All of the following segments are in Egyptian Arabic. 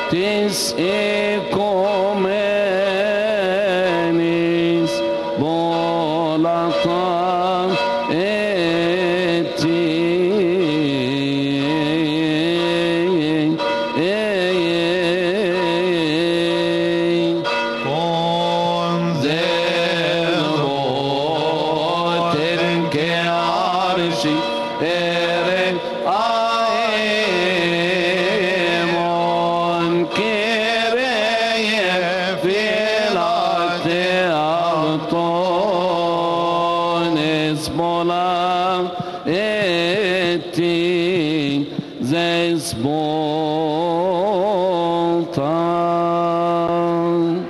tis ecumenis volata eti Konzervoten che arsi ere aemon kereye filate autones mola eti zesboltan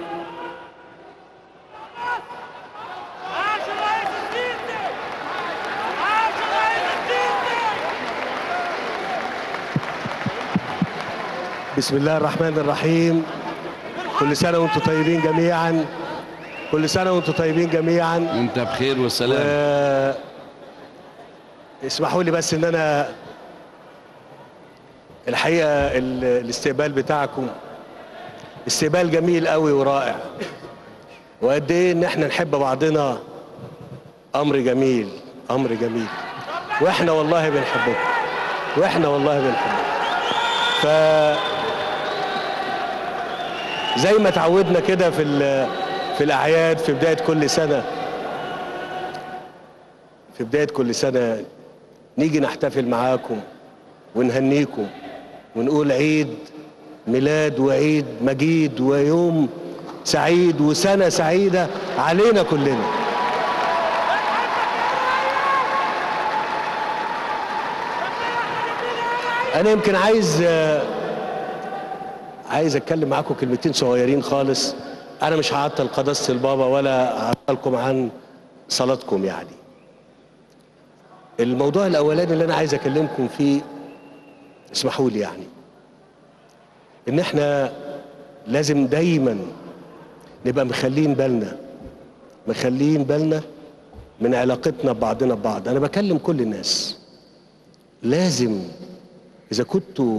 عاش رئيس السيسي عاش رئيس السيسي بسم الله الرحمن الرحيم كل سنة وانتم طيبين جميعا كل سنة وانتم طيبين جميعا وانت بخير وسلام آه، اسمحوا لي بس ان انا الحقيقة ال- الاستقبال بتاعكم استقبال جميل قوي ورائع وقد ايه ان احنا نحب بعضنا امر جميل امر جميل واحنا والله بنحبكم واحنا والله بنحبكم ف زي ما تعودنا كده في ال- في الاعياد في بدايه كل سنه في بدايه كل سنه نيجي نحتفل معاكم ونهنيكم ونقول عيد ميلاد وعيد مجيد ويوم سعيد وسنه سعيده علينا كلنا انا يمكن عايز آه، عايز اتكلم معاكم كلمتين صغيرين خالص انا مش هعطل قداسه البابا ولا هعطلكم عن صلاتكم يعني الموضوع الاولاني اللي انا عايز اكلمكم فيه اسمحوا لي يعني ان احنا لازم دايما نبقى مخلين بالنا مخلين بالنا من علاقتنا ببعضنا ببعض انا بكلم كل الناس لازم اذا كنتوا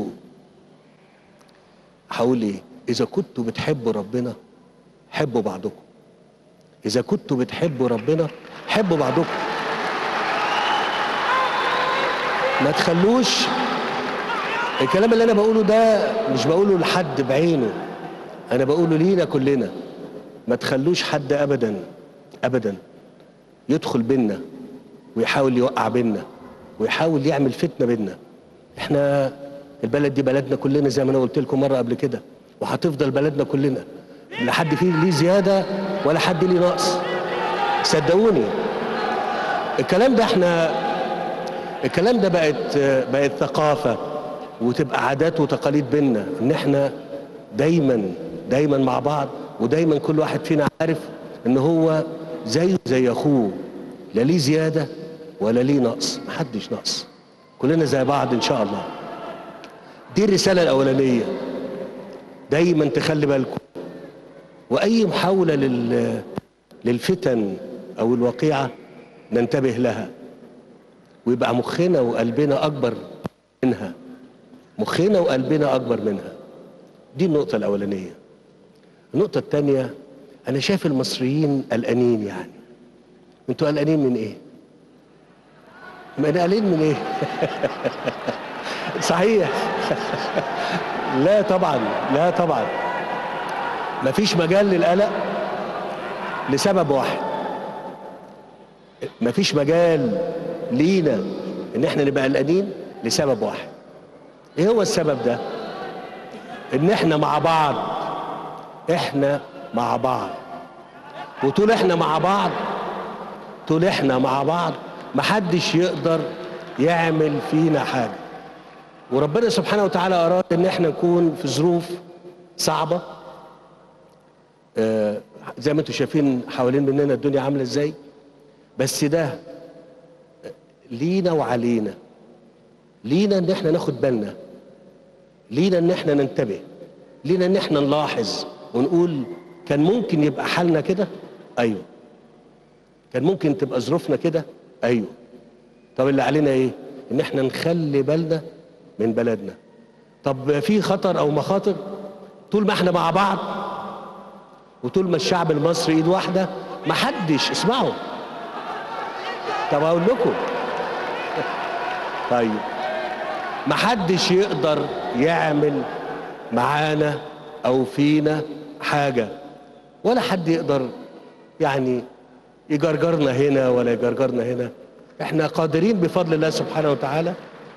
هقول ايه اذا كنتوا بتحبوا ربنا حبوا بعضكم اذا كنتوا بتحبوا ربنا حبوا بعضكم ما تخلوش الكلام اللي انا بقوله ده مش بقوله لحد بعينه انا بقوله لينا كلنا ما تخلوش حد ابدا ابدا يدخل بينا ويحاول يوقع بينا ويحاول يعمل فتنه بينا احنا البلد دي بلدنا كلنا زي ما انا قلت لكم مره قبل كده وهتفضل بلدنا كلنا لا حد فيه ليه زياده ولا حد ليه نقص صدقوني الكلام ده احنا الكلام ده بقت بقت ثقافه وتبقى عادات وتقاليد بينا ان احنا دايما دايما مع بعض ودايما كل واحد فينا عارف ان هو زيه زي اخوه لا ليه زياده ولا ليه نقص محدش نقص كلنا زي بعض ان شاء الله دي الرساله الاولانيه دايما تخلي بالكم واي محاوله لل للفتن او الوقيعه ننتبه لها ويبقى مخنا وقلبنا اكبر منها مخنا وقلبنا اكبر منها دي النقطه الاولانيه النقطه الثانيه انا شايف المصريين قلقانين يعني انتوا قلقانين من ايه ما انا قلقان من ايه صحيح لا طبعا لا طبعا مفيش مجال للقلق لسبب واحد مفيش مجال لينا ان احنا نبقى قلقانين لسبب واحد ايه هو السبب ده ان احنا مع بعض احنا مع بعض وطول احنا مع بعض طول احنا مع بعض محدش يقدر يعمل فينا حاجه وربنا سبحانه وتعالى اراد ان احنا نكون في ظروف صعبه آه زي ما انتم شايفين حوالين مننا الدنيا عامله ازاي بس ده لينا وعلينا لينا ان احنا ناخد بالنا لينا ان احنا ننتبه لينا ان احنا نلاحظ ونقول كان ممكن يبقى حالنا كده ايوه كان ممكن تبقى ظروفنا كده ايوه طب اللي علينا ايه ان احنا نخلي بالنا من بلدنا طب في خطر او مخاطر طول ما احنا مع بعض وطول ما الشعب المصري ايد واحده ما حدش اسمعوا طب اقول لكم طيب ما حدش يقدر يعمل معانا او فينا حاجه ولا حد يقدر يعني يجرجرنا هنا ولا يجرجرنا هنا احنا قادرين بفضل الله سبحانه وتعالى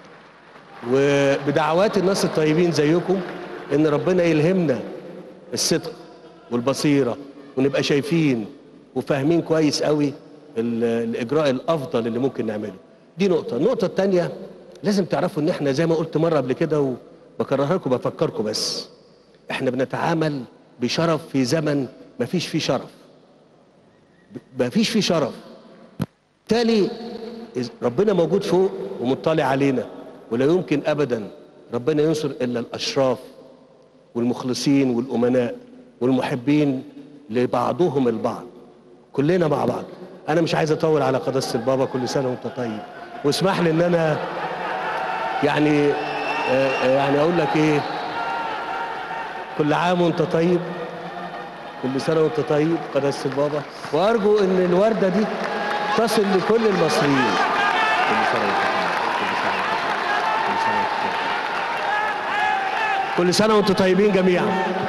وبدعوات الناس الطيبين زيكم ان ربنا يلهمنا الصدق والبصيره ونبقى شايفين وفاهمين كويس قوي ال- الاجراء الافضل اللي ممكن نعمله دي نقطه النقطه الثانيه لازم تعرفوا ان احنا زي ما قلت مره قبل كده وبكررها لكم بفكركم بس احنا بنتعامل بشرف في زمن مفيش فيه شرف مفيش فيه شرف بالتالي إذ ربنا موجود فوق ومطلع علينا ولا يمكن ابدا ربنا ينصر الا الاشراف والمخلصين والامناء والمحبين لبعضهم البعض كلنا مع بعض انا مش عايز اطول على قداسه البابا كل سنه وانت طيب واسمح لي ان انا يعني آه، آه، يعني اقول لك ايه كل عام وانت طيب كل سنه وانت طيب قداسه البابا وارجو ان الورده دي تصل لكل المصريين كل سنه وانت طيب كل سنه وانت طيب كل سنه وانتم طيبين جميعا